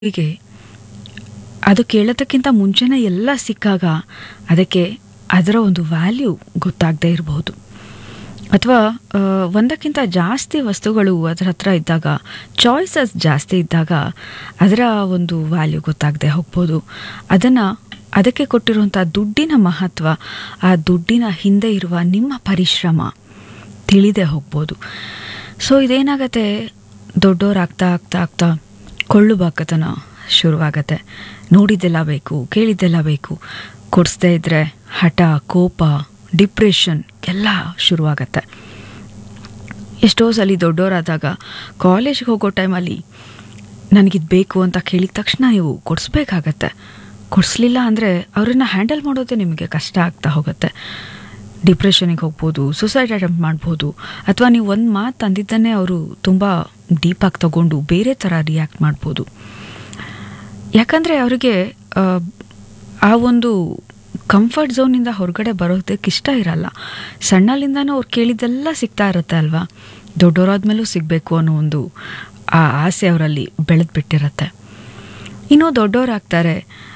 ಹೀಗೆ ಅದು ಕೇಳೋದಕ್ಕಿಂತ ಮುಂಚೆನೇ ಎಲ್ಲ ಸಿಕ್ಕಾಗ ಅದಕ್ಕೆ ಅದರ ಒಂದು ವ್ಯಾಲ್ಯೂ ಗೊತ್ತಾಗದೇ ಇರಬಹುದು ಅಥವಾ ಒಂದಕ್ಕಿಂತ ಜಾಸ್ತಿ ವಸ್ತುಗಳು ಅದರ ಹತ್ರ ಇದ್ದಾಗ ಚಾಯ್ಸಸ್ ಜಾಸ್ತಿ ಇದ್ದಾಗ ಅದರ ಒಂದು ವ್ಯಾಲ್ಯೂ ಗೊತ್ತಾಗದೆ ಹೋಗ್ಬೋದು ಅದನ್ನು ಅದಕ್ಕೆ ಕೊಟ್ಟಿರುವಂಥ ದುಡ್ಡಿನ ಮಹತ್ವ ಆ ದುಡ್ಡಿನ ಹಿಂದೆ ಇರುವ ನಿಮ್ಮ ಪರಿಶ್ರಮ ತಿಳಿದೇ ಹೋಗ್ಬೋದು ಸೊ ಇದೇನಾಗತ್ತೆ ದೊಡ್ಡೋರಾಗ್ತಾ ಆಗ್ತಾ ಆಗ್ತಾ ಕೊಳ್ಳು ಬಾಕತನ ಶುರುವಾಗತ್ತೆ ನೋಡಿದ್ದೆಲ್ಲ ಬೇಕು ಕೇಳಿದ್ದೆಲ್ಲ ಬೇಕು ಕೊಡಿಸ್ದೇ ಇದ್ದರೆ ಹಠ ಕೋಪ ಡಿಪ್ರೆಷನ್ ಎಲ್ಲ ಶುರುವಾಗತ್ತೆ ಎಷ್ಟೋ ಸಲ ದೊಡ್ಡವರಾದಾಗ ಕಾಲೇಜ್ಗೆ ಹೋಗೋ ಟೈಮಲ್ಲಿ ನನಗಿದು ಬೇಕು ಅಂತ ಕೇಳಿದ ತಕ್ಷಣ ನೀವು ಕೊಡಿಸ್ಬೇಕಾಗತ್ತೆ ಕೊಡಿಸ್ಲಿಲ್ಲ ಅಂದರೆ ಅವರನ್ನು ಹ್ಯಾಂಡಲ್ ಮಾಡೋದೇ ನಿಮಗೆ ಕಷ್ಟ ಆಗ್ತಾ ಹೋಗುತ್ತೆ ಡಿಪ್ರೆಷನಿಗೆ ಹೋಗ್ಬೋದು ಸುಸೈಡ್ ಅಟೆಂಪ್ಟ್ ಮಾಡ್ಬೋದು ಅಥವಾ ನೀವು ಒಂದು ಮಾತು ಅಂದಿದ್ದನ್ನೇ ಅವರು ತುಂಬ ಡೀಪಾಗಿ ತಗೊಂಡು ಬೇರೆ ಥರ ರಿಯಾಕ್ಟ್ ಮಾಡ್ಬೋದು ಯಾಕಂದರೆ ಅವರಿಗೆ ಆ ಒಂದು ಕಂಫರ್ಟ್ ಝೋನಿಂದ ಹೊರಗಡೆ ಬರೋದಕ್ಕೆ ಇಷ್ಟ ಇರಲ್ಲ ಸಣ್ಣಲಿಂದನೂ ಅವ್ರು ಕೇಳಿದ್ದೆಲ್ಲ ಸಿಗ್ತಾ ಇರುತ್ತೆ ಅಲ್ವಾ ದೊಡ್ಡವರಾದ್ಮೇಲೂ ಸಿಗಬೇಕು ಅನ್ನೋ ಒಂದು ಆ ಆಸೆ ಅವರಲ್ಲಿ ಬೆಳೆದು ಬಿಟ್ಟಿರತ್ತೆ ಇನ್ನೂ ದೊಡ್ಡವರಾಗ್ತಾರೆ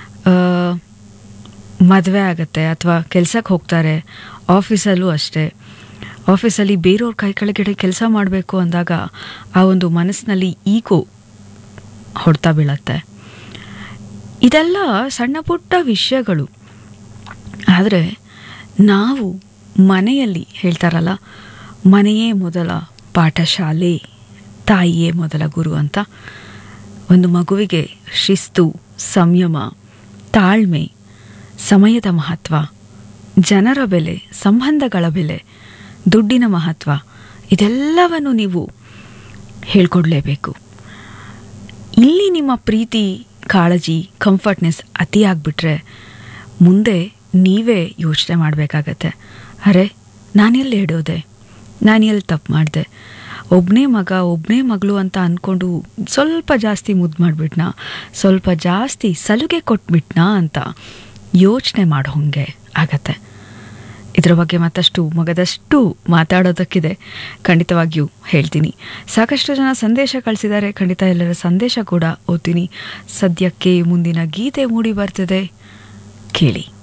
ಮದುವೆ ಆಗುತ್ತೆ ಅಥವಾ ಕೆಲ್ಸಕ್ಕೆ ಹೋಗ್ತಾರೆ ಆಫೀಸಲ್ಲೂ ಅಷ್ಟೇ ಆಫೀಸಲ್ಲಿ ಬೇರೆಯವ್ರ ಕೈ ಕೆಳಗಡೆ ಕೆಲಸ ಮಾಡಬೇಕು ಅಂದಾಗ ಆ ಒಂದು ಮನಸ್ಸಿನಲ್ಲಿ ಈಗೋ ಹೊಡ್ತಾ ಬೀಳತ್ತೆ ಇದೆಲ್ಲ ಸಣ್ಣ ಪುಟ್ಟ ವಿಷಯಗಳು ಆದರೆ ನಾವು ಮನೆಯಲ್ಲಿ ಹೇಳ್ತಾರಲ್ಲ ಮನೆಯೇ ಮೊದಲ ಪಾಠಶಾಲೆ ತಾಯಿಯೇ ಮೊದಲ ಗುರು ಅಂತ ಒಂದು ಮಗುವಿಗೆ ಶಿಸ್ತು ಸಂಯಮ ತಾಳ್ಮೆ ಸಮಯದ ಮಹತ್ವ ಜನರ ಬೆಲೆ ಸಂಬಂಧಗಳ ಬೆಲೆ ದುಡ್ಡಿನ ಮಹತ್ವ ಇದೆಲ್ಲವನ್ನು ನೀವು ಹೇಳ್ಕೊಡ್ಲೇಬೇಕು ಇಲ್ಲಿ ನಿಮ್ಮ ಪ್ರೀತಿ ಕಾಳಜಿ ಕಂಫರ್ಟ್ನೆಸ್ ಅತಿಯಾಗ್ಬಿಟ್ರೆ ಮುಂದೆ ನೀವೇ ಯೋಚನೆ ಮಾಡಬೇಕಾಗತ್ತೆ ಅರೆ ನಾನೆಲ್ಲಿ ಇಡೋದೆ ನಾನು ಎಲ್ಲಿ ತಪ್ಪು ಮಾಡಿದೆ ಒಬ್ಬನೇ ಮಗ ಒಬ್ಬನೇ ಮಗಳು ಅಂತ ಅಂದ್ಕೊಂಡು ಸ್ವಲ್ಪ ಜಾಸ್ತಿ ಮುದ್ದು ಮಾಡಿಬಿಟ್ನಾ ಸ್ವಲ್ಪ ಜಾಸ್ತಿ ಸಲುಗೆ ಕೊಟ್ಬಿಟ್ನಾ ಅಂತ ಯೋಚನೆ ಮಾಡೋ ಹಂಗೆ ಆಗತ್ತೆ ಇದರ ಬಗ್ಗೆ ಮತ್ತಷ್ಟು ಮಗದಷ್ಟು ಮಾತಾಡೋದಕ್ಕಿದೆ ಖಂಡಿತವಾಗಿಯೂ ಹೇಳ್ತೀನಿ ಸಾಕಷ್ಟು ಜನ ಸಂದೇಶ ಕಳಿಸಿದ್ದಾರೆ ಖಂಡಿತ ಎಲ್ಲರ ಸಂದೇಶ ಕೂಡ ಓದ್ತೀನಿ ಸದ್ಯಕ್ಕೆ ಮುಂದಿನ ಗೀತೆ ಮೂಡಿ ಬರ್ತಿದೆ ಕೇಳಿ